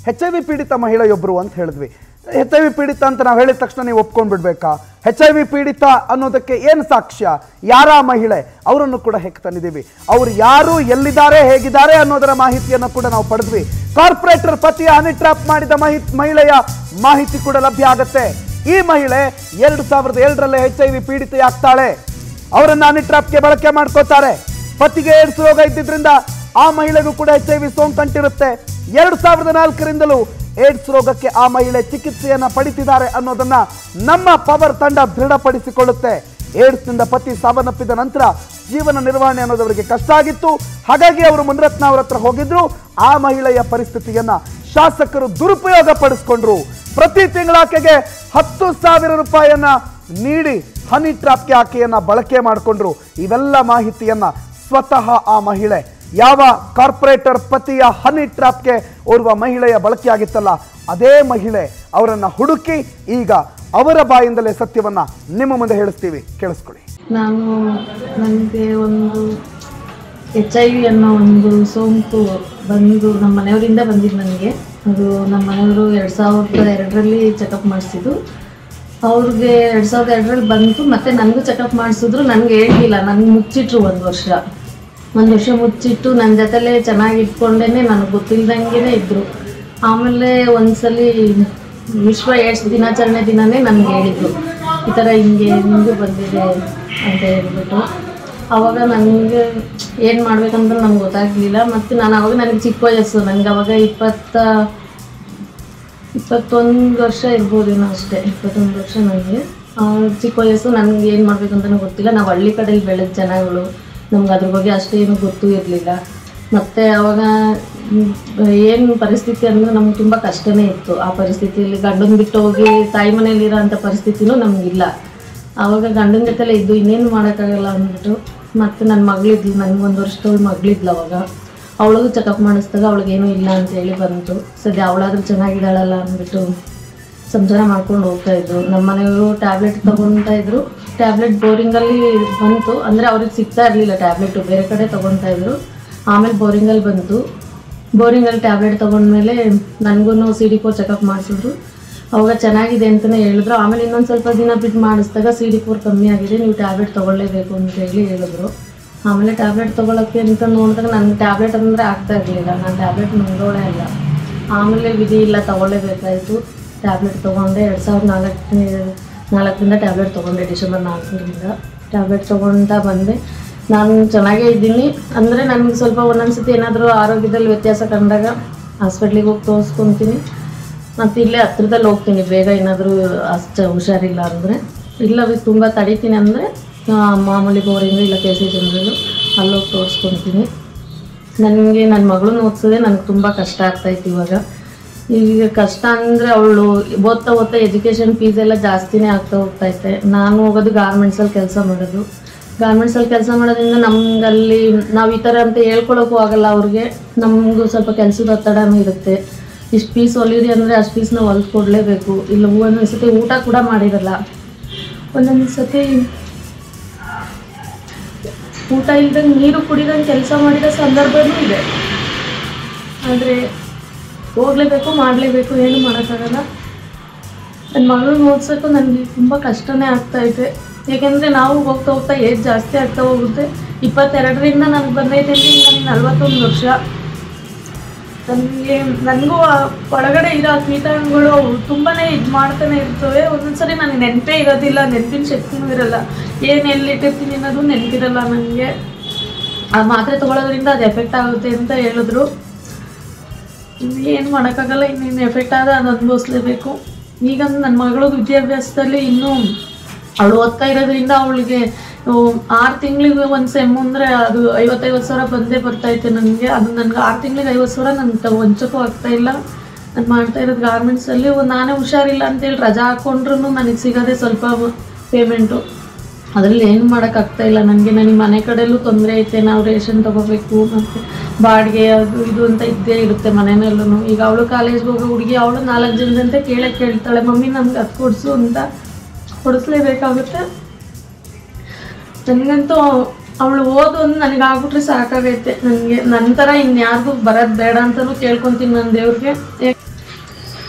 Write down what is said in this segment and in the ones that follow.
H I V ಪೀಡಿತ ಮಹಿಳೆಯೊಬ್ಬರು ಅಂತ ಹೇಳಿದ್ವಿ ಎಚ್ ಐ ವಿ ಪೀಡಿತ ಅಂತ ನಾವು ಹೇಳಿದ ತಕ್ಷಣ ನೀವು ಒಪ್ಕೊಂಡ್ಬಿಡ್ಬೇಕಾ ಎಚ್ ಐ ವಿ ಪೀಡಿತ ಅನ್ನೋದಕ್ಕೆ ಏನು ಸಾಕ್ಷ್ಯ ಯಾರ ಆ ಮಹಿಳೆ ಅವರನ್ನು ಕೂಡ ಹೆಕ್ ತಂದಿದ್ದೀವಿ ಅವ್ರು ಯಾರು ಎಲ್ಲಿದ್ದಾರೆ ಹೇಗಿದ್ದಾರೆ ಅನ್ನೋದರ ಮಾಹಿತಿಯನ್ನು ಕೂಡ ನಾವು ಪಡೆದ್ವಿ ಕಾರ್ಪೊರೇಟರ್ ಪತಿಯ ಹನಿ ಟ್ರಾಪ್ ಮಾಡಿದ ಮಹಿ ಮಹಿಳೆಯ ಮಾಹಿತಿ ಕೂಡ ಲಭ್ಯ ಆಗತ್ತೆ ಈ ಮಹಿಳೆ ಎರಡು ಸಾವಿರದ ಏಳರಲ್ಲೇ ಎಚ್ ಐ ವಿ ಪೀಡಿತೆಯಾಗ್ತಾಳೆ ಅವರನ್ನ ಹನಿ ಟ್ರಾಪ್ಗೆ ಬಳಕೆ ಮಾಡ್ಕೋತಾರೆ ಪತಿಗೆ ಏಡ್ಸ್ ರೋಗ ಇದ್ದಿದ್ರಿಂದ ಆ ಮಹಿಳೆಗೂ ಕೂಡ ಎಚ್ ಐ ವಿ ಸೋಂಕಂಟಿರುತ್ತೆ ಎರಡು ಸಾವಿರದ ನಾಲ್ಕರಿಂದಲೂ ಏಡ್ಸ್ ರೋಗಕ್ಕೆ ಆ ಮಹಿಳೆ ಚಿಕಿತ್ಸೆಯನ್ನ ಪಡಿತಿದ್ದಾರೆ ಅನ್ನೋದನ್ನ ನಮ್ಮ ಪವರ್ ತಂಡ ದೃಢಪಡಿಸಿಕೊಳ್ಳುತ್ತೆ ಏಡ್ಸ್ನಿಂದ ಪತಿ ಸಾವನ್ನಪ್ಪಿದ ನಂತರ ಜೀವನ ನಿರ್ವಹಣೆ ಅನ್ನೋದವರಿಗೆ ಕಷ್ಟ ಆಗಿತ್ತು ಹಾಗಾಗಿ ಅವರು ಮುನರತ್ನ ಅವರ ಹತ್ರ ಹೋಗಿದ್ರು ಆ ಮಹಿಳೆಯ ಪರಿಸ್ಥಿತಿಯನ್ನ ಶಾಸಕರು ದುರುಪಯೋಗ ಪಡಿಸ್ಕೊಂಡ್ರು ಪ್ರತಿ ತಿಂಗಳ ಆಕೆಗೆ ಹತ್ತು ಸಾವಿರ ರೂಪಾಯಿಯನ್ನ ನೀಡಿ ಹನಿ ಟ್ರಾಪ್ಗೆ ಆಕೆಯನ್ನ ಬಳಕೆ ಮಾಡಿಕೊಂಡ್ರು ಇವೆಲ್ಲ ಮಾಹಿತಿಯನ್ನ ಸ್ವತಃ ಆ ಮಹಿಳೆ ಯಾವ ಕಾರ್ಪೊರೇಟರ್ ಪತಿಯ ಹನಿ ಟ್ರಾಪ್ಗೆ ಓರ್ವ ಮಹಿಳೆಯ ಬಳಕೆಯಾಗಿತ್ತಲ್ಲ ಅದೇ ಮಹಿಳೆ ಅವರನ್ನ ಹುಡುಕಿ ಈಗ ಅವರ ಬಾಯಿಂದಲೇ ಸತ್ಯವನ್ನ ನಿಮ್ಮ ಮುಂದೆ ಹೇಳಿಸ್ತೀವಿ ಕೇಳಿಸ್ಕೊಳ್ಳಿ ನಾನು ನನಗೆ ಒಂದು ಎಚ್ ಐ ವಿ ಅನ್ನೋ ಒಂದು ಸೋಂಕು ಬಂದು ನಮ್ಮ ಮನೆಯವರಿಂದ ಬಂದಿದ್ದು ನನಗೆ ಅದು ನಮ್ಮ ಮನೆಯವರು ಎರಡು ಸಾವಿರದ ಎರಡರಲ್ಲಿ ಚೆಕಪ್ ಮಾಡಿಸಿದ್ದು ಅವ್ರಿಗೆ ಎರಡು ಸಾವಿರದ ಎರಡರಲ್ಲಿ ಬಂತು ಮತ್ತು ನನಗೂ ಚೆಕಪ್ ಮಾಡಿಸಿದ್ರು ನನಗೆ ಹೇಳಿಲ್ಲ ನನಗೆ ಮುಚ್ಚಿಟ್ರು ಒಂದು ವರ್ಷ ಒಂದು ವರ್ಷ ಮುಚ್ಚಿಟ್ಟು ನನ್ನ ಜೊತೆಲೇ ಚೆನ್ನಾಗಿ ಇಟ್ಕೊಂಡೇ ನನಗೆ ಗೊತ್ತಿಲ್ದಂಗೆ ಇದ್ದರು ಆಮೇಲೆ ಒಂದ್ಸಲಿ ವಿಶ್ವ ಏಡ್ಸ್ ದಿನಾಚರಣೆ ದಿನನೇ ನನಗೆ ಹೇಳಿದ್ರು ಈ ಥರ ಹಿಂಗೆ ನಿಮಗೂ ಬಂದಿದೆ ಅಂತ ಹೇಳ್ಬಿಟ್ಟು ಆವಾಗ ನನಗೆ ಏನು ಮಾಡ್ಬೇಕಂತ ನಂಗೆ ಗೊತ್ತಾಗಲಿಲ್ಲ ಮತ್ತು ನಾನು ಅವಾಗ ನನಗೆ ಚಿಕ್ಕ ವಯಸ್ಸು ನನಗೆ ಅವಾಗ ಇಪ್ಪತ್ತ ಇಪ್ಪತ್ತೊಂದು ವರ್ಷ ಇರ್ಬೋದೇನೋ ಅಷ್ಟೇ ಇಪ್ಪತ್ತೊಂದು ವರ್ಷ ನನಗೆ ಚಿಕ್ಕ ವಯಸ್ಸು ನನಗೆ ಏನು ಮಾಡ್ಬೇಕಂತನೂ ಗೊತ್ತಿಲ್ಲ ನಾವು ಹಳ್ಳಿ ಕಡೆಯಲ್ಲಿ ಬೆಳೆದ ಜನಗಳು ನಮ್ಗೆ ಅದ್ರ ಬಗ್ಗೆ ಅಷ್ಟೇನು ಗೊತ್ತೂ ಇರಲಿಲ್ಲ ಮತ್ತು ಅವಾಗ ಏನು ಪರಿಸ್ಥಿತಿ ಅಂದರೆ ನಮ್ಗೆ ತುಂಬ ಕಷ್ಟನೇ ಇತ್ತು ಆ ಪರಿಸ್ಥಿತಿಯಲ್ಲಿ ಗಂಡನ ಬಿಟ್ಟು ಹೋಗಿ ತಾಯಿ ಮನೇಲಿರೋ ಅಂಥ ಪರಿಸ್ಥಿತಿನೂ ನಮಗಿಲ್ಲ ಆವಾಗ ಗಂಡನ ಜೊತೆಲೆ ಇದ್ದು ಇನ್ನೇನು ಮಾಡೋಕ್ಕಾಗಲ್ಲ ಅಂದ್ಬಿಟ್ಟು ಮತ್ತು ನನ್ನ ಮಗಳಿದ್ಲು ನನಗೆ ಒಂದು ವರ್ಷದವಳು ಮಗಳಿದ್ಲು ಅವಾಗ ಅವಳಿಗೂ ಚೆಕಪ್ ಮಾಡಿಸಿದಾಗ ಅವಳಿಗೇನೂ ಇಲ್ಲ ಅಂತೇಳಿ ಬಂತು ಸದ್ಯ ಅವಳಾದ್ರೂ ಚೆನ್ನಾಗಿದ್ದಾಳಲ್ಲ ಅಂದ್ಬಿಟ್ಟು ಸಂಸಾರ ಮಾಡ್ಕೊಂಡು ಹೋಗ್ತಾ ಇದ್ರು ನಮ್ಮ ಮನೆಯವರು ಟ್ಯಾಬ್ಲೆಟ್ ತೊಗೊತಾ ಇದ್ರು ಟ್ಯಾಬ್ಲೆಟ್ ಬೋರಿಂಗಲ್ಲಿ ಬಂತು ಅಂದರೆ ಅವ್ರಿಗೆ ಸಿಗ್ತಾ ಇರಲಿಲ್ಲ ಟ್ಯಾಬ್ಲೆಟು ಬೇರೆ ಕಡೆ ತೊಗೊತಾ ಇದ್ರು ಆಮೇಲೆ ಬೋರಿಂಗಲ್ಲಿ ಬಂತು ಬೋರಿಂಗಲ್ಲಿ ಟ್ಯಾಬ್ಲೆಟ್ ತೊಗೊಂಡ್ಮೇಲೆ ನನಗೂ ಸಿ ಡಿ ಫೋರ್ ಚೆಕಪ್ ಮಾಡಿಸಿದ್ರು ಅವಾಗ ಚೆನ್ನಾಗಿದೆ ಅಂತಲೇ ಹೇಳಿದ್ರು ಆಮೇಲೆ ಇನ್ನೊಂದು ಸ್ವಲ್ಪ ದಿನ ಬಿಟ್ಟು ಮಾಡಿಸಿದಾಗ ಸಿ ಡಿ ಫೋರ್ ಕಮ್ಮಿ ಆಗಿದೆ ನೀವು ಟ್ಯಾಬ್ಲೆಟ್ ತೊಗೊಳ್ಳೇಬೇಕು ಅಂತ ಹೇಳಿ ಹೇಳಿದ್ರು ಆಮೇಲೆ ಟ್ಯಾಬ್ಲೆಟ್ ತೊಗೊಳಕ್ಕೆ ಅಂತ ನೋಡಿದಾಗ ನನಗೆ ಟ್ಯಾಬ್ಲೆಟ್ ಅಂದರೆ ಆಗ್ತಾ ಇರಲಿಲ್ಲ ನಾನು ಟ್ಯಾಬ್ಲೆಟ್ ನುಂಗೋಳೇ ಇಲ್ಲ ಆಮೇಲೆ ವಿಧಿ ಇಲ್ಲ ತೊಗೊಳ್ಳೇಬೇಕಾಯಿತು ಟ್ಯಾಬ್ಲೆಟ್ ತೊಗೊಂಡೆ ಎರಡು ಸಾವಿರದ ನಾಲ್ಕನೇ ನಾಲ್ಕರಿಂದ ಟ್ಯಾಬ್ಲೆಟ್ ತೊಗೊಂಡೆ ಡಿಸೆಂಬರ್ ನಾಲ್ಕರಿಂದ ಟ್ಯಾಬ್ಲೆಟ್ ತೊಗೊಳ್ತಾ ಬಂದೆ ನಾನು ಚೆನ್ನಾಗೇ ಇದ್ದೀನಿ ಅಂದರೆ ನನಗೆ ಸ್ವಲ್ಪ ಒಂದೊಂದು ಸತಿ ಏನಾದರೂ ಆರೋಗ್ಯದಲ್ಲಿ ವ್ಯತ್ಯಾಸ ಕಂಡಾಗ ಹಾಸ್ಪಿಟ್ಲಿಗೆ ಹೋಗಿ ತೋರಿಸ್ಕೊತೀನಿ ಮತ್ತು ಇಲ್ಲೇ ಹತ್ರದಲ್ಲಿ ಹೋಗ್ತೀನಿ ಬೇಗ ಏನಾದರೂ ಅಷ್ಟು ಹುಷಾರಿಲ್ಲ ಅಂದರೆ ಇಲ್ಲ ತುಂಬ ತಡಿತೀನಿ ಅಂದರೆ ಮಾಮೂಲಿ ಬೋರಿಂಗು ಇಲ್ಲ ಕೆ ಸಿ ಜನರಲ್ಲು ಅಲ್ಲೋಗಿ ತೋರಿಸ್ಕೊತೀನಿ ನನಗೆ ನನ್ನ ಮಗಳನ್ನ ಓದಿಸೋದೇ ನನಗೆ ತುಂಬ ಕಷ್ಟ ಆಗ್ತಾಯಿತ್ತು ಇವಾಗ ಈಗ ಕಷ್ಟ ಅಂದರೆ ಅವಳು ಓದ್ತಾ ಓದ್ತಾ ಎಜುಕೇಷನ್ ಫೀಸ್ ಎಲ್ಲ ಜಾಸ್ತಿನೇ ಆಗ್ತಾ ಹೋಗ್ತೈತೆ ನಾನು ಹೋಗೋದು ಗಾರ್ಮೆಂಟ್ಸಲ್ಲಿ ಕೆಲಸ ಮಾಡೋದು ಗಾರ್ಮೆಂಟ್ಸಲ್ಲಿ ಕೆಲಸ ಮಾಡೋದ್ರಿಂದ ನಮ್ಗೆ ಅಲ್ಲಿ ನಾವು ಈ ಥರ ಅಂತ ಹೇಳ್ಕೊಳಕ್ಕೂ ಆಗಲ್ಲ ಅವ್ರಿಗೆ ನಮಗೂ ಸ್ವಲ್ಪ ಕೆಲಸದ ಒತ್ತಡನೂ ಇರುತ್ತೆ ಇಷ್ಟು ಪೀಸ್ ಹೊಲಿರಿ ಅಂದರೆ ಅಷ್ಟು ಪೀಸ್ ನಾವು ಹೊಲ್ದು ಕೊಡಲೇಬೇಕು ಇಲ್ಲ ಒಂದೊಂದು ಸತಿ ಊಟ ಕೂಡ ಮಾಡಿರಲ್ಲ ಒಂದೊಂದು ಸತಿ ಊಟ ಇಲ್ದಂಗೆ ನೀರು ಕುಡಿದಂಗೆ ಕೆಲಸ ಮಾಡಿದ ಸಂದರ್ಭನೂ ಇದೆ ಆದರೆ ಹೋಗ್ಲೇಬೇಕು ಮಾಡಲೇಬೇಕು ಏನು ಮಾಡೋಕ್ಕಾಗಲ್ಲ ನನ್ನ ಮಗಳನ್ನ ಓದ್ಸೋಕ್ಕೂ ನನಗೆ ತುಂಬ ಕಷ್ಟನೇ ಆಗ್ತಾ ಇದೆ ಏಕೆಂದರೆ ನಾವು ಹೋಗ್ತಾ ಹೋಗ್ತಾ ಏಜ್ ಜಾಸ್ತಿ ಆಗ್ತಾ ಹೋಗುತ್ತೆ ಇಪ್ಪತ್ತೆರಡರಿಂದ ನನಗೆ ಬಂದೈತೆ ಅಂದರೆ ನನಗೆ ನಲ್ವತ್ತೊಂದು ವರ್ಷ ನನಗೆ ನನಗೂ ಆ ಒಳಗಡೆ ಇರೋ ಕೀಟಾಣುಗಳು ಅವು ತುಂಬಾ ಇದು ಮಾಡ್ತಾನೆ ಇರ್ತವೆ ಒಂದೊಂದ್ಸರಿ ನನಗೆ ನೆನಪೇ ಇರೋದಿಲ್ಲ ನೆನಪಿನ ಶಕ್ತಿನೂ ಇರಲ್ಲ ಏನು ಎಲ್ಲಿಟ್ಟಿರ್ತೀನಿ ಅನ್ನೋದು ನೆನಪಿರಲ್ಲ ನನಗೆ ಆ ಮಾತ್ರೆ ತೊಗೊಳೋದ್ರಿಂದ ಅದು ಎಫೆಕ್ಟ್ ಆಗುತ್ತೆ ಅಂತ ಹೇಳಿದ್ರು ಏನು ಮಾಡೋಕ್ಕಾಗಲ್ಲ ಇನ್ನೇನು ಎಫೆಕ್ಟ್ ಆದ ಅದು ಅನುಭವಿಸ್ಲೇಬೇಕು ಈಗ ನನ್ನ ಮಗಳು ವಿದ್ಯಾಭ್ಯಾಸದಲ್ಲಿ ಇನ್ನೂ ಅವಳು ಓದ್ತಾ ಇರೋದ್ರಿಂದ ಅವಳಿಗೆ ಆರು ತಿಂಗಳಿಗೆ ಒಂದು ಸೆಮ್ ಅಂದರೆ ಅದು ಐವತ್ತೈವತ್ತು ಸಾವಿರ ಬಂದೇ ಬರ್ತೈತೆ ನನಗೆ ಅದು ನನಗೆ ಆರು ತಿಂಗಳಿಗೆ ಐವತ್ತು ಸಾವಿರ ನನಗೆ ತ ವಂಚಕೂ ಆಗ್ತಾ ಇಲ್ಲ ನಾನು ಮಾಡ್ತಾ ಇರೋದು ಗಾರ್ಮೆಂಟ್ಸಲ್ಲಿ ಒಂದು ನಾನೇ ಹುಷಾರಿಲ್ಲ ಅಂತೇಳಿ ರಜಾ ಹಾಕ್ಕೊಂಡ್ರು ನನಗೆ ಸಿಗೋದೇ ಸ್ವಲ್ಪ ಪೇಮೆಂಟು ಅದರಲ್ಲಿ ಏನು ಮಾಡೋಕ್ಕಾಗ್ತಾ ಇಲ್ಲ ನನಗೆ ನನಗೆ ಮನೆ ಕಡೆಯಲ್ಲೂ ತೊಂದರೆ ಐತೆ ನಾವು ರೇಷನ್ ತೊಗೋಬೇಕು ಮತ್ತು ಬಾಡಿಗೆ ಅದು ಇದು ಅಂತ ಇದ್ದೇ ಇರುತ್ತೆ ಮನೆಯಲ್ಲೂ ಈಗ ಅವಳು ಕಾಲೇಜ್ಗೆ ಹೋಗೋ ಹುಡುಗಿ ಅವಳು ನಾಲ್ಕು ಜನದಂತೆ ಕೇಳೇ ಕೇಳ್ತಾಳೆ ಮಮ್ಮಿ ನಮ್ಗೆ ಅದು ಕೊಡಿಸು ಅಂತ ಕೊಡಿಸ್ಲೇಬೇಕಾಗುತ್ತೆ ನನಗಂತೂ ಅವಳು ಓದು ಅಂತ ನನಗೆ ಆಗ್ಬಿಟ್ರೆ ಸಾಕಾಗೈತೆ ನನಗೆ ನನ್ನ ಥರ ಇನ್ಯಾರಿಗೂ ಬರೋದು ಬೇಡ ಅಂತಲೂ ಕೇಳ್ಕೊತೀನಿ ನನ್ನ ದೇವ್ರಿಗೆ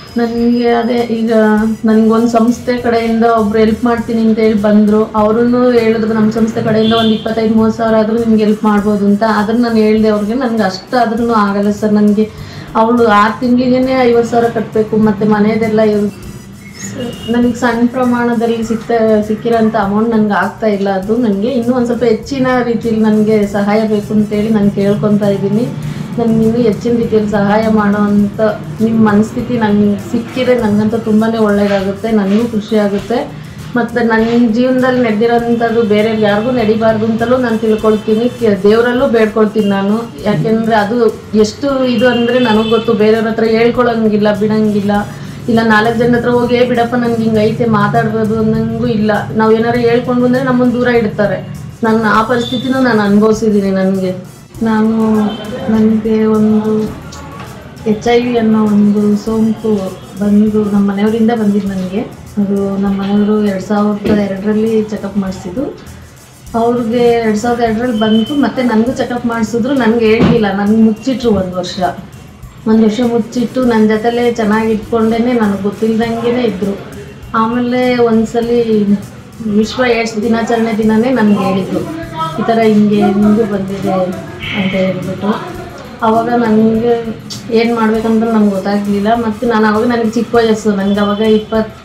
ನನಗೆ ಅದೇ ಈಗ ನನಗೊಂದು ಸಂಸ್ಥೆ ಕಡೆಯಿಂದ ಒಬ್ರು ಹೆಲ್ಪ್ ಮಾಡ್ತೀನಿ ಅಂತ ಹೇಳಿ ಬಂದರು ಅವರೂ ಹೇಳಿದ್ರು ನಮ್ಮ ಸಂಸ್ಥೆ ಕಡೆಯಿಂದ ಒಂದು ಇಪ್ಪತ್ತೈದು ಮೂವತ್ತು ಸಾವಿರ ಆದರೂ ನಿಮ್ಗೆ ಹೆಲ್ಪ್ ಮಾಡ್ಬೋದು ಅಂತ ಅದನ್ನು ನಾನು ಹೇಳಿದೆ ಅವ್ರಿಗೆ ನನಗೆ ಅಷ್ಟು ಆದ್ರೂ ಆಗಲ್ಲ ಸರ್ ನನಗೆ ಅವಳು ಆರು ತಿಂಗಳಿಗೇ ಐವತ್ತು ಸಾವಿರ ಕಟ್ಟಬೇಕು ಮತ್ತು ಮನೆಯದೆಲ್ಲ ಇವ್- ನನಗೆ ಸಣ್ಣ ಪ್ರಮಾಣದಲ್ಲಿ ಸಿಗ್ತಾ ಸಿಕ್ಕಿರೋಂಥ ಅಮೌಂಟ್ ನನಗೆ ಆಗ್ತಾ ಇಲ್ಲ ಅದು ನನಗೆ ಇನ್ನೂ ಒಂದು ಸ್ವಲ್ಪ ಹೆಚ್ಚಿನ ರೀತಿಯಲ್ಲಿ ನನಗೆ ಸಹಾಯ ಬೇಕು ಅಂತೇಳಿ ನಾನು ಕೇಳ್ಕೊತಾ ಇದ್ದೀನಿ ನನಗೆ ಇನ್ನೂ ಹೆಚ್ಚಿನ ರೀತಿಯಲ್ಲಿ ಸಹಾಯ ಮಾಡೋವಂಥ ನಿಮ್ಮ ಮನಸ್ಥಿತಿ ನನಗೆ ಸಿಕ್ಕಿದ್ರೆ ನನಗಂತೂ ತುಂಬಾ ಒಳ್ಳೆಯದಾಗುತ್ತೆ ನನಗೂ ಖುಷಿ ಆಗುತ್ತೆ ಮತ್ತು ನನ್ನ ಜೀವನದಲ್ಲಿ ನಡೆದಿರೋಂಥದ್ದು ಬೇರೆ ಯಾರಿಗೂ ನಡಿಬಾರ್ದು ಅಂತಲೂ ನಾನು ತಿಳ್ಕೊಳ್ತೀನಿ ಕೆ- ದೇವರಲ್ಲೂ ಬೇಡ್ಕೊಳ್ತೀನಿ ನಾನು ಯಾಕೆಂದರೆ ಅದು ಎಷ್ಟು ಇದು ಅಂದರೆ ನನಗೆ ಗೊತ್ತು ಬೇರೆಯವ್ರ ಹತ್ರ ಹೇಳ್ಕೊಳಂಗಿಲ್ಲ ಬಿಡಂಗಿಲ್ಲ ಇಲ್ಲ ನಾಲ್ಕು ಜನ ಹತ್ರ ಹೋಗಿ "ಏ ಬಿಡಪ್ಪ ನನ್ಗೆ ಹಿಂಗೆ ಐತೆ ಮಾತಾಡ್ಬೋದು ಅನ್ನಂಗೂ ಇಲ್ಲ ನಾವು ಏನಾರು ಹೇಳ್ಕೊಂಡು ಬಂದರೆ ನಮ್ಮನ್ನು ದೂರ ಇಡ್ತಾರೆ ನನ್ನ ಆ ಪರಿಸ್ಥಿತಿನೂ ನಾನು ಅನುಭವಿಸಿದ್ದೀನಿ ನನಗೆ ನಾನು ನನಗೆ ಒಂದು ಎಚ್ ಐ ವಿ ಅನ್ನೋ ಒಂದು ಸೋಂಕು ಬಂದು ನಮ್ಮ ಮನೆಯವರಿಂದ ಬಂದಿದ್ದು ನನಗೆ ಅದು ನಮ್ಮ ಮನೆಯವರು ಎರಡು ಸಾವಿರದ ಎರಡರಲ್ಲಿ ಚೆಕಪ್ ಮಾಡಿಸಿದ್ದು ಅವ್ರಿಗೆ ಎರಡು ಸಾವಿರದ ಎರಡರಲ್ಲಿ ಬಂತು ಮತ್ತೆ ನನಗೂ ಚೆಕಪ್ ಮಾಡಿಸಿದ್ರು ನನಗೆ ಹೇಳಿಲ್ಲ ನನಗೆ ಮುಚ್ಚಿಟ್ರು ಒಂದು ವರ್ಷ ಒಂದು ವರ್ಷ ಮುಚ್ಚಿಟ್ಟು ನನ್ನ ಜೊತೆಲೇ ಚೆನ್ನಾಗಿ ಇಟ್ಕೊಂಡೇ ನನಗೆ ಗೊತ್ತಿಲ್ದಂಗೆ ಇದ್ದರು ಆಮೇಲೆ ಒಂದ್ಸಲಿ ವಿಶ್ವ ಏಡ್ಸ್ ದಿನಾಚರಣೆ ದಿನನೇ ನನಗೆ ಹೇಳಿದ್ರು ಈ ಥರ ಹಿಂಗೆ ನಿಮಗೂ ಬಂದಿದೆ ಅಂತ ಹೇಳ್ಬಿಟ್ಟು ಆವಾಗ ನನಗೆ ಏನು ಮಾಡ್ಬೇಕಂತ ನಂಗೆ ಗೊತ್ತಾಗಲಿಲ್ಲ ಮತ್ತು ನಾನು ಅವಾಗ ನನಗೆ ಚಿಕ್ಕ ವಯಸ್ಸು ನನಗೆ ಅವಾಗ ಇಪ್ಪತ್ತ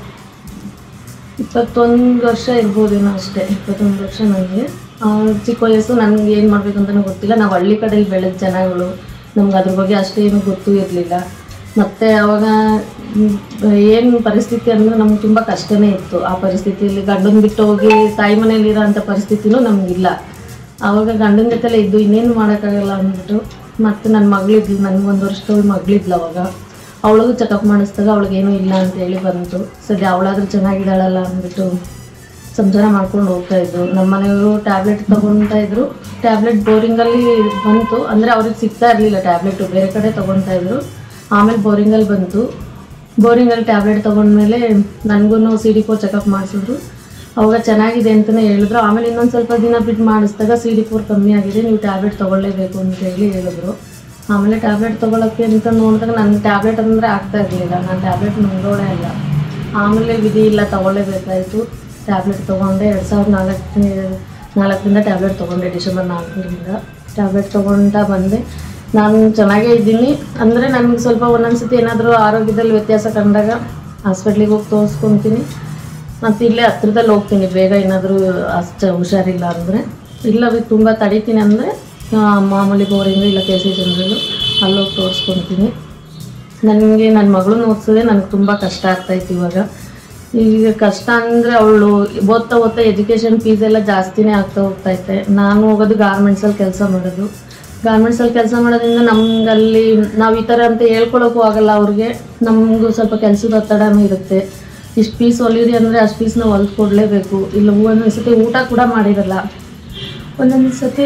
ಇಪ್ಪತ್ತೊಂದು ವರ್ಷ ಇರ್ಬೋದೇನೋ ಅಷ್ಟೇ ಇಪ್ಪತ್ತೊಂದು ವರ್ಷ ನನಗೆ ಚಿಕ್ಕ ವಯಸ್ಸು ನನಗೆ ಏನು ಮಾಡ್ಬೇಕಂತನೂ ಗೊತ್ತಿಲ್ಲ ನಾವು ಹಳ್ಳಿ ಕಡೆಯಲ್ಲಿ ಬೆಳೆದ ಜನಗಳು ನಮ್ಗೆ ಅದ್ರ ಬಗ್ಗೆ ಅಷ್ಟೇನು ಗೊತ್ತೂ ಇರಲಿಲ್ಲ ಮತ್ತು ಅವಾಗ ಏನು ಪರಿಸ್ಥಿತಿ ಅಂದರೆ ನಮ್ಗೆ ತುಂಬ ಕಷ್ಟನೇ ಇತ್ತು ಆ ಪರಿಸ್ಥಿತಿಯಲ್ಲಿ ಗಂಡನ ಬಿಟ್ಟು ಹೋಗಿ ತಾಯಿ ಮನೇಲಿ ಇರೋ ಅಂಥ ಪರಿಸ್ಥಿತಿನೂ ನಮಗಿಲ್ಲ ಆವಾಗ ಗಂಡನ ಜೊತೆಲೇ ಇದ್ದು ಇನ್ನೇನು ಮಾಡೋಕ್ಕಾಗಲ್ಲ ಅಂದ್ಬಿಟ್ಟು ಮತ್ತು ನನ್ನ ಮಗಳಿದ್ಲು ನನಗೆ ಒಂದು ವರ್ಷದವಳು ಮಗಳಿದ್ಲು ಅವಾಗ ಅವಳಿಗೂ ಚೆಕಪ್ ಮಾಡಿಸಿದಾಗ ಅವಳಿಗೇನೂ ಇಲ್ಲ ಅಂತ ಹೇಳಿ ಬಂತು ಸದ್ಯ ಅವಳಾದ್ರೂ ಚೆನ್ನಾಗಿದ್ದಾಳಲ್ಲ ಅಂದ್ಬಿಟ್ಟು ಸಂಸಾರ ಮಾಡ್ಕೊಂಡು ಹೋಗ್ತಾ ಇದ್ರು ನಮ್ಮ ಮನೆಯವರು ಟ್ಯಾಬ್ಲೆಟ್ ತೊಗೊಳ್ತಾ ಇದ್ರು ಟ್ಯಾಬ್ಲೆಟ್ ಬೋರಿಂಗಲ್ಲಿ ಬಂತು ಅಂದರೆ ಅವ್ರಿಗೆ ಸಿಗ್ತಾ ಇರಲಿಲ್ಲ ಟ್ಯಾಬ್ಲೆಟು ಬೇರೆ ಕಡೆ ತೊಗೊಳ್ತಾ ಇದ್ರು ಆಮೇಲೆ ಬೋರಿಂಗಲ್ಲಿ ಬಂತು ಬೋರಿಂಗಲ್ಲಿ ಟ್ಯಾಬ್ಲೆಟ್ ತೊಗೊಂಡ್ಮೇಲೆ ನನಗೂ ಸಿ ಡಿ ಫೋರ್ ಚೆಕಪ್ ಮಾಡಿಸಿದ್ರು ಅವಾಗ ಚೆನ್ನಾಗಿದೆ ಅಂತಲೇ ಹೇಳಿದ್ರು ಆಮೇಲೆ ಇನ್ನೊಂದು ಸ್ವಲ್ಪ ದಿನ ಬಿಟ್ಟು ಮಾಡಿಸಿದಾಗ ಸಿ ಡಿ ಫೋರ್ ಕಮ್ಮಿ ಆಗಿದೆ ನೀವು ಟ್ಯಾಬ್ಲೆಟ್ ತೊಗೊಳ್ಳೇಬೇಕು ಅಂತ ಹೇಳಿ ಹೇಳಿದ್ರು ಆಮೇಲೆ ಟ್ಯಾಬ್ಲೆಟ್ ತೊಗೊಳಕ್ಕೆ ಅಂತ ನೋಡಿದಾಗ ನನಗೆ ಟ್ಯಾಬ್ಲೆಟ್ ಅಂದರೆ ಆಗ್ತಾ ಇರಲಿಲ್ಲ ನಾನು ಟ್ಯಾಬ್ಲೆಟ್ ನುಂಗೋಳೇ ಇಲ್ಲ ಆಮೇಲೆ ವಿಧಿ ಇಲ್ಲ ತೊಗೊಳ್ಳೇಬೇಕಾಯಿತು ಟ್ಯಾಬ್ಲೆಟ್ ತೊಗೊಂಡೆ ಎರಡು ಸಾವಿರದ ನಾಲ್ಕನೇ ನಾಲ್ಕರಿಂದ ಟ್ಯಾಬ್ಲೆಟ್ ತೊಗೊಂಡೆ ಡಿಸೆಂಬರ್ ನಾಲ್ಕರಿಂದ ಟ್ಯಾಬ್ಲೆಟ್ ತೊಗೊಳ್ತಾ ಬಂದೆ ನಾನು ಚೆನ್ನಾಗೇ ಇದ್ದೀನಿ ಅಂದರೆ ನನಗೆ ಸ್ವಲ್ಪ ಒಂದೊಂದು ಸತಿ ಏನಾದರೂ ಆರೋಗ್ಯದಲ್ಲಿ ವ್ಯತ್ಯಾಸ ಕಂಡಾಗ ಹಾಸ್ಪಿಟ್ಲಿಗೆ ಹೋಗಿ ತೋರಿಸ್ಕೊತೀನಿ ಮತ್ತು ಇಲ್ಲೇ ಹತ್ರದಲ್ಲಿ ಹೋಗ್ತೀನಿ ಬೇಗ ಏನಾದರೂ ಅಷ್ಟು ಹುಷಾರಿಲ್ಲ ಅಂದರೆ ಇಲ್ಲ ಅದು ತುಂಬ ತಡಿತೀನಿ ಅಂದರೆ ಮಾಮೂಲಿ ಬೋರಿಂಗು ಇಲ್ಲ ಕೆ ಸಿ ಜನರಲ್ಲು ಅಲ್ಲೋಗಿ ತೋರಿಸ್ಕೊತೀನಿ ನನಗೆ ನನ್ನ ಮಗಳನ್ನ ಓದಿಸೋದೇ ನನಗೆ ತುಂಬ ಕಷ್ಟ ಆಗ್ತಾಯಿತ್ತು ಇವಾಗ ಈಗ ಕಷ್ಟ ಅಂದರೆ ಅವಳು ಓದ್ತಾ ಓದ್ತಾ ಎಜುಕೇಷನ್ ಫೀಸ್ ಎಲ್ಲ ಜಾಸ್ತಿನೇ ಆಗ್ತಾ ಹೋಗ್ತೈತೆ ನಾನು ಹೋಗೋದು ಗಾರ್ಮೆಂಟ್ಸಲ್ಲಿ ಕೆಲಸ ಮಾಡೋದು ಗಾರ್ಮೆಂಟ್ಸಲ್ಲಿ ಕೆಲಸ ಮಾಡೋದ್ರಿಂದ ನಮ್ಗೆ ಅಲ್ಲಿ ನಾವು ಈ ಥರ ಅಂತ ಹೇಳ್ಕೊಳಕ್ಕೂ ಆಗಲ್ಲ ಅವ್ರಿಗೆ ನಮಗೂ ಸ್ವಲ್ಪ ಕೆಲಸದ ಒತ್ತಡನೂ ಇರುತ್ತೆ ಇಷ್ಟು ಪೀಸ್ ಹೊಲಿರಿ ಅಂದರೆ ಅಷ್ಟು ಪೀಸ್ನ ಹೊಲ್ದು ಕೊಡಲೇಬೇಕು ಇಲ್ಲ ಒಂದೊಂದು ಸತಿ ಊಟ ಕೂಡ ಮಾಡಿರಲ್ಲ ಒಂದೊಂದು ಸತಿ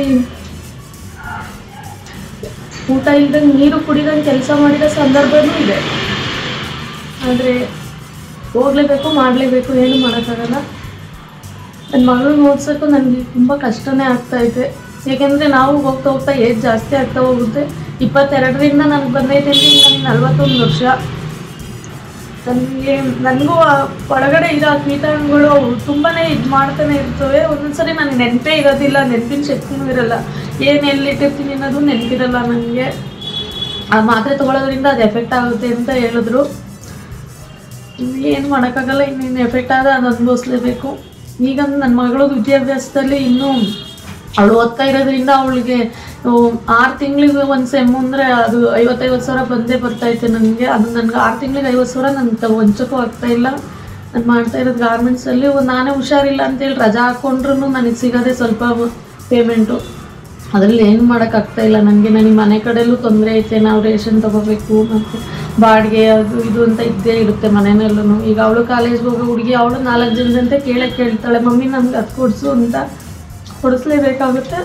ಊಟ ಇಲ್ದಂಗೆ ನೀರು ಕುಡಿದಂಗೆ ಕೆಲಸ ಮಾಡಿದ ಸಂದರ್ಭನೂ ಇದೆ ಆದರೆ ಹೋಗ್ಲೇಬೇಕು ಮಾಡಲೇಬೇಕು ಏನು ಮಾಡೋಕ್ಕಾಗಲ್ಲ ನನ್ನ ಮಗಳನ್ನ ಓದ್ಸೋಕ್ಕೂ ನನಗೆ ತುಂಬ ಕಷ್ಟನೇ ಆಗ್ತಾ ಇದೆ ಏಕೆಂದರೆ ನಾವು ಹೋಗ್ತಾ ಹೋಗ್ತಾ ಏಜ್ ಜಾಸ್ತಿ ಆಗ್ತಾ ಹೋಗುತ್ತೆ ಇಪ್ಪತ್ತೆರಡರಿಂದ ನನಗೆ ಬಂದೈತೆ ಅಂದರೆ ನನಗೆ ನಲ್ವತ್ತೊಂದು ವರ್ಷ ನನಗೆ ನನಗೂ ಆ ಒಳಗಡೆ ಇರೋ ಕೀಟಾಣುಗಳು ತುಂಬಾ ಇದು ಮಾಡ್ತಾನೆ ಇರ್ತವೆ ಒಂದೊಂದ್ಸರಿ ನನಗೆ ನೆನಪೇ ಇರೋದಿಲ್ಲ ನೆನಪಿನ ಶಕ್ತಿನೂ ಇರಲ್ಲ ಏನು ಎಲ್ಲಿಟ್ಟಿರ್ತೀನಿ ಅನ್ನೋದು ನೆನಪಿರಲ್ಲ ನನಗೆ ಆ ಮಾತ್ರೆ ತೊಗೊಳೋದ್ರಿಂದ ಅದು ಎಫೆಕ್ಟ್ ಆಗುತ್ತೆ ಅಂತ ಹೇಳಿದ್ರು ಏನು ಮಾಡೋಕ್ಕಾಗಲ್ಲ ಇನ್ನೇನು ಎಫೆಕ್ಟ್ ಆದ ಅದು ಅನುಭವಿಸ್ಲೇಬೇಕು ಈಗ ನನ್ನ ಮಗಳು ವಿದ್ಯಾಭ್ಯಾಸದಲ್ಲಿ ಇನ್ನೂ ಅವಳು ಓದ್ತಾ ಇರೋದ್ರಿಂದ ಅವಳಿಗೆ ಆರು ತಿಂಗಳಿಗೆ ಒಂದು ಸೆಮ್ ಅಂದರೆ ಅದು ಐವತ್ತೈವತ್ತು ಸಾವಿರ ಬಂದೇ ಬರ್ತೈತೆ ನನಗೆ ಅದು ನನಗೆ ಆರು ತಿಂಗಳಿಗೆ ಐವತ್ತು ಸಾವಿರ ನನಗೆ ತ ವಂಚಕೂ ಆಗ್ತಾ ಇಲ್ಲ ನಾನು ಮಾಡ್ತಾ ಇರೋದು ಗಾರ್ಮೆಂಟ್ಸಲ್ಲಿ ನಾನೇ ಹುಷಾರಿಲ್ಲ ಅಂತೇಳಿ ರಜಾ ಹಾಕ್ಕೊಂಡ್ರು ನನಗೆ ಸಿಗೋದೇ ಸ್ವಲ್ಪ ಪೇಮೆಂಟು ಅದರಲ್ಲಿ ಏನು ಮಾಡೋಕ್ಕಾಗ್ತಾ ಇಲ್ಲ ನನಗೆ ನನಗೆ ಮನೆ ಕಡೆಯಲ್ಲೂ ತೊಂದರೆ ಐತೆ ನಾವು ರೇಷನ್ ತೊಗೋಬೇಕು ಮತ್ತು ಬಾಡಿಗೆ ಅದು ಇದು ಅಂತ ಇದ್ದೇ ಇರುತ್ತೆ ಮನೆಯಲ್ಲೂ ಈಗ ಅವಳು ಕಾಲೇಜ್ಗೆ ಹೋಗೋ ಹುಡುಗಿ ಅವಳು ನಾಲ್ಕು ಜನದಂತೆ ಕೇಳೇ ಕೇಳ್ತಾಳೆ ಮಮ್ಮಿ ನಮ್ಗೆ ಅದು ಕೊಡಿಸು ಅಂತ ಕೊಡಿಸ್ಲೇಬೇಕಾಗುತ್ತೆ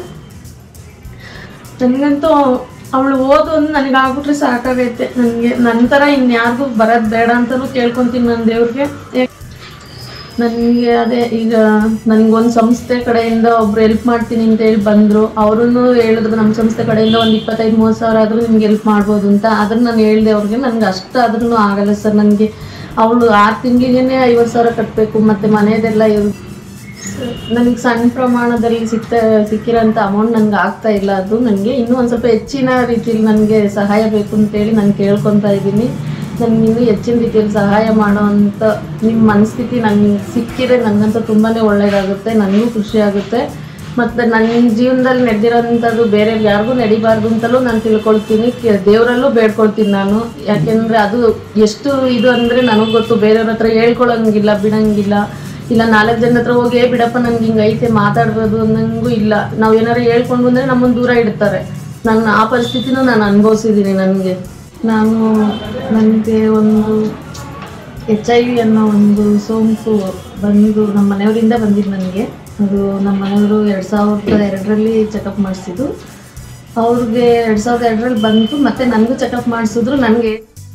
ನನಗಂತೂ ಅವಳು ಓದು ಅಂತ ನನಗೆ ಆಗ್ಬಿಟ್ರೆ ಸಾಕಾಗೈತೆ ನನಗೆ ನನ್ನ ಥರ ಇನ್ಯಾರಿಗೂ ಬರೋದು ಬೇಡ ಅಂತಲೂ ಕೇಳ್ಕೊತೀನಿ ನನ್ನ ದೇವ್ರಿಗೆ ನನಗೆ ಅದೇ ಈಗ ನನಗೊಂದು ಸಂಸ್ಥೆ ಕಡೆಯಿಂದ ಒಬ್ರು ಹೆಲ್ಪ್ ಮಾಡ್ತೀನಿ ಅಂತ ಹೇಳಿ ಬಂದರು ಅವರು ಹೇಳಿದ್ರು ನಮ್ಮ ಸಂಸ್ಥೆ ಕಡೆಯಿಂದ ಒಂದು ಇಪ್ಪತ್ತೈದು ಮೂವತ್ತು ಸಾವಿರ ಆದರೂ ನಿಮ್ಗೆ ಹೆಲ್ಪ್ ಮಾಡ್ಬೋದು ಅಂತ ಅದನ್ನು ನಾನು ಹೇಳಿದೆ ಅವ್ರಿಗೆ ನನಗೆ ಅಷ್ಟು ಆದ್ರೂ ಆಗಲ್ಲ ಸರ್ ನನಗೆ ಅವಳು ಆರು ತಿಂಗಳಿಗೇ ಐವತ್ತು ಸಾವಿರ ಕಟ್ಟಬೇಕು ಮತ್ತು ಮನೆಯದೆಲ್ಲ ಇವ್- ನನಗೆ ಸಣ್ಣ ಪ್ರಮಾಣದಲ್ಲಿ ಸಿಗ್ತಾ ಸಿಕ್ಕಿರೋಂಥ ಅಮೌಂಟ್ ನನಗೆ ಆಗ್ತಾ ಇಲ್ಲ ಅದು ನನಗೆ ಇನ್ನೂ ಒಂದು ಸ್ವಲ್ಪ ಹೆಚ್ಚಿನ ರೀತಿಯಲ್ಲಿ ನನಗೆ ಸಹಾಯ ಬೇಕು ಅಂತೇಳಿ ನಾನು ಕೇಳ್ಕೊತಾ ಇದ್ದೀನಿ ನನಗೆ ಇನ್ನೂ ಹೆಚ್ಚಿನ ರೀತಿಯಲ್ಲಿ ಸಹಾಯ ಮಾಡೋವಂಥ ನಿಮ್ಮ ಮನಸ್ಥಿತಿ ನನಗೆ ಸಿಕ್ಕಿದ್ರೆ ನನಗಂತೂ ತುಂಬಾ ಒಳ್ಳೆಯದಾಗುತ್ತೆ ನನಗೂ ಖುಷಿ ಆಗುತ್ತೆ ಮತ್ತು ನನ್ನ ಜೀವನದಲ್ಲಿ ನಡೆದಿರೋಂಥದ್ದು ಬೇರೆ ಯಾರಿಗೂ ನಡಿಬಾರ್ದು ಅಂತಲೂ ನಾನು ತಿಳ್ಕೊಳ್ತೀನಿ ಕೆ- ದೇವರಲ್ಲೂ ಬೇಡ್ಕೊಳ್ತೀನಿ ನಾನು ಯಾಕೆಂದರೆ ಅದು ಎಷ್ಟು ಇದು ಅಂದರೆ ನನಗೆ ಗೊತ್ತು ಬೇರೆಯವ್ರ ಹತ್ರ ಹೇಳ್ಕೊಳಂಗಿಲ್ಲ ಬಿಡಂಗಿಲ್ಲ ಇಲ್ಲ ನಾಲ್ಕು ಜನ ಹತ್ರ ಹೋಗಿ "ಏ ಬಿಡಪ್ಪ ನಂಗೆ ಹಿಂಗೆ ಐತೆ ಮಾತಾಡ್ಬೋದು ಅನ್ನಂಗೂ ಇಲ್ಲ ನಾವು ಏನಾರು ಹೇಳ್ಕೊಂಡು ಬಂದರೆ ನಮ್ಮನ್ನು ದೂರ ಇಡ್ತಾರೆ ನಾನು ಆ ಪರಿಸ್ಥಿತಿನೂ ನಾನು ಅನುಭವಿಸಿದ್ದೀನಿ ನನಗೆ ನಾನು ನನಗೆ ಒಂದು ಎಚ್ ಐ ವಿ ಅನ್ನೋ ಒಂದು ಸೋಂಕು ಬಂದು ನಮ್ಮ ಮನೆಯವರಿಂದ ಬಂದಿದ್ದು ನನಗೆ ಅದು ನಮ್ಮ ಮನೆಯವರು ಎರಡು ಸಾವಿರದ ಎರಡರಲ್ಲಿ ಚೆಕಪ್ ಮಾಡಿಸಿದ್ದು ಅವ್ರಿಗೆ ಎರಡು ಸಾವಿರದ ಎರಡರಲ್ಲಿ ಬಂತು ಮತ್ತು ನನಗೂ ಚೆಕಪ್ ಮಾಡಿಸಿದ್ರು ನನಗೆ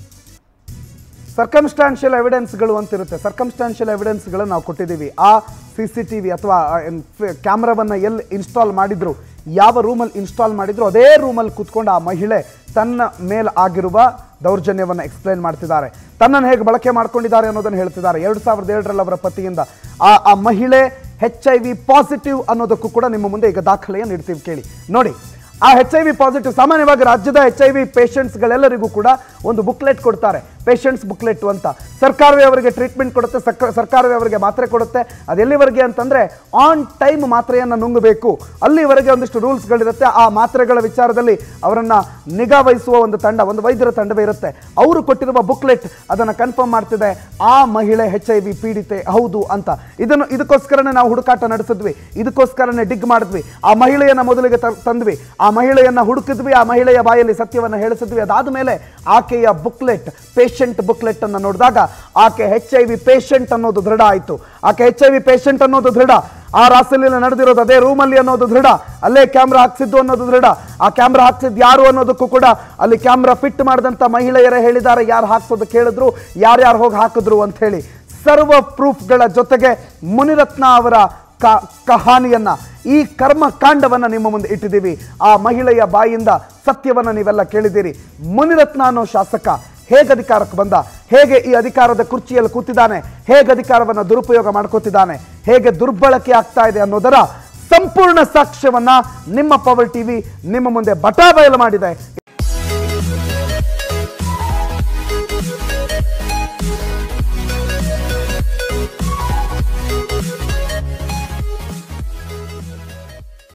ಸರ್ಕಮ್ಸ್ಟಾನ್ಷಿಯಲ್ ಎವಿಡೆನ್ಸ್ಗಳು ಅಂತ ಇರುತ್ತೆ ಸರ್ಕಮ್ಸ್ಟಾನ್ಷಿಯಲ್ ಎವಿಡೆನ್ಸ್ಗಳು ನಾವು ಕೊಟ್ಟಿದ್ದೀವಿ ಆ ಸಿ ಸಿ ಟಿ ವಿ ಅಥವಾ ಕ್ಯಾಮ್ರಾವನ್ನು ಎಲ್ಲಿ ಇನ್ಸ್ಟಾಲ್ ಮಾಡಿದ್ರು ಯಾವ ರೂಮಲ್ಲಿ ಇನ್ಸ್ಟಾಲ್ ಮಾಡಿದ್ರು ಅದೇ ರೂಮಲ್ಲಿ ಕೂತ್ಕೊಂಡು ಆ ಮಹಿಳೆ ತನ್ನ ಮೇಲೆ ಆಗಿರುವ ದೌರ್ಜನ್ಯವನ್ನು ಎಕ್ಸ್ಪ್ಲೈನ್ ಮಾಡ್ತಿದ್ದಾರೆ ತನ್ನನ್ನು ಹೇಗೆ ಬಳಕೆ ಮಾಡ್ಕೊಂಡಿದ್ದಾರೆ ಅನ್ನೋದನ್ನು ಹೇಳ್ತಿದ್ದಾರೆ ಎರಡು ಸಾವಿರದ ಏಳರಲ್ಲಿ ಅವರ ಪತಿಯಿಂದ ಆ ಆ ಮಹಿಳೆ ಹೆಚ್ ಐ ವಿ ಪಾಸಿಟಿವ್ ಅನ್ನೋದಕ್ಕೂ ಕೂಡ ನಿಮ್ಮ ಮುಂದೆ ಈಗ ದಾಖಲೆಯನ್ನು ಇಡ್ತೀವಿ ಕೇಳಿ ನೋಡಿ ಆ ಎಚ್ ಐ ವಿ ಪಾಸಿಟಿವ್ ಸಾಮಾನ್ಯವಾಗಿ ರಾಜ್ಯದ ಎಚ್ ಐ ವಿ ಪೇಷಂಟ್ಸ್ಗಳೆಲ್ಲರಿಗೂ ಕೂಡ ಒಂದು ಬುಕ್ಲೆಟ್ ಕೊಡ್ತಾರೆ ಪೇಷಂಟ್ಸ್ ಬುಕ್ಲೆಟ್ ಅಂತ ಸರ್ಕಾರವೇ ಅವರಿಗೆ ಟ್ರೀಟ್ಮೆಂಟ್ ಕೊಡುತ್ತೆ ಸರ್ಕ ಸರ್ಕಾರವೇ ಅವರಿಗೆ ಮಾತ್ರೆ ಕೊಡುತ್ತೆ ಅದೆಲ್ಲಿವರೆಗೆ ಅಂತಂದರೆ ಆನ್ ಟೈಮ್ ಮಾತ್ರೆಯನ್ನು ನುಂಗಬೇಕು ಅಲ್ಲಿವರೆಗೆ ಒಂದಿಷ್ಟು ರೂಲ್ಸ್ಗಳಿರುತ್ತೆ ಆ ಮಾತ್ರೆಗಳ ವಿಚಾರದಲ್ಲಿ ಅವರನ್ನು ನಿಗಾ ವಹಿಸುವ ಒಂದು ತಂಡ ಒಂದು ವೈದ್ಯರ ತಂಡವೇ ಇರುತ್ತೆ ಅವರು ಕೊಟ್ಟಿರುವ ಬುಕ್ಲೆಟ್ ಅದನ್ನು ಕನ್ಫರ್ಮ್ ಮಾಡ್ತಿದೆ ಆ ಮಹಿಳೆ ಹೆಚ್ ಐ ವಿ ಪೀಡಿತೆ ಹೌದು ಅಂತ ಇದನ್ನು ಇದಕ್ಕೋಸ್ಕರನೇ ನಾವು ಹುಡುಕಾಟ ನಡೆಸಿದ್ವಿ ಇದಕ್ಕೋಸ್ಕರನೇ ಡಿಗ್ ಮಾಡಿದ್ವಿ ಆ ಮಹಿಳೆಯನ್ನ ಮೊದಲಿಗೆ ತ- ತಂದ್ವಿ ಆ ಮಹಿಳೆಯನ್ನ ಹುಡುಕಿದ್ವಿ ಆ ಮಹಿಳೆಯ ಬಾಯಲ್ಲಿ ಸತ್ಯವನ್ನು ಹೇಳಿಸಿದ್ವಿ ಅದಾದ ಮೇಲೆ ಆಕೆಯ ಬುಕ್ಲೆಟ್ ಪೇಷಂಟ್ ಬುಕ್ಲೆಟ್ ಅನ್ನು ನೋಡಿದಾಗ ಆಕೆ ಹೆಚ್ ಐ ವಿ ಪೇಷಂಟ್ ಅನ್ನೋದು ದೃಢ ಆಯಿತು ಆಕೆ ಹೆಚ್ ಐ ವಿ ಪೇಷಂಟ್ ಅನ್ನೋದು ದೃಢ ಆ ರಾಸಲೀಲೆ ನಡೆದಿರೋದು ಅದೇ ರೂಮಲ್ಲಿ ಅನ್ನೋದು ದೃಢ ಅಲ್ಲೇ ಕ್ಯಾಮ್ರಾ ಹಾಕ್ಸಿದ್ದು ಅನ್ನೋದು ದೃಢ ಆ ಕ್ಯಾಮ್ರಾ ಹಾಕ್ಸಿದ್ದು ಯಾರು ಅನ್ನೋದಕ್ಕೂ ಕೂಡ ಅಲ್ಲಿ ಕ್ಯಾಮ್ರಾ ಫಿಟ್ ಮಾಡಿದಂಥ ಮಹಿಳೆಯರೇ ಹೇಳಿದ್ದಾರೆ ಯಾರು ಹಾಕ್ಸೋದು ಕೇಳಿದ್ರು ಯಾರ್ಯಾರು ಹೋಗಿ ಹಾಕಿದ್ರು ಅಂತ ಹೇಳಿ ಸರ್ವ ಪ್ರೂಫ್ಗಳ ಜೊತೆಗೆ ಮುನಿರತ್ನ ಅವರ ಕ ಕಹಾನಿಯನ್ನ ಈ ಕರ್ಮ ಕಾಂಡವನ್ನ ನಿಮ್ಮ ಮುಂದೆ ಇಟ್ಟಿದ್ದೀವಿ ಆ ಮಹಿಳೆಯ ಬಾಯಿಂದ ಸತ್ಯವನ್ನ ನೀವೆಲ್ಲ ಕೇಳಿದ್ದೀರಿ ಮುನಿರತ್ನ ಅನ್ನೋ ಶಾಸಕ ಹೇಗೆ ಅಧಿಕಾರಕ್ಕೆ ಬಂದ ಹೇಗೆ ಈ ಅಧಿಕಾರದ ಕುರ್ಚಿಯಲ್ಲಿ ಕೂತಿದ್ದಾನೆ ಹೇಗೆ ಅಧಿಕಾರವನ್ನು ದುರುಪಯೋಗ ಮಾಡ್ಕೋತಿದ್ದಾನೆ ಹೇಗೆ ದುರ್ಬಳಕೆ ಆಗ್ತಾ ಇದೆ ಅನ್ನೋದರ ಸಂಪೂರ್ಣ ಸಾಕ್ಷ್ಯವನ್ನ ನಿಮ್ಮ ಪವರ್ ಟಿವಿ ನಿಮ್ಮ ಮುಂದೆ ಬಟಾ ಬಯಲು ಮಾಡಿದೆ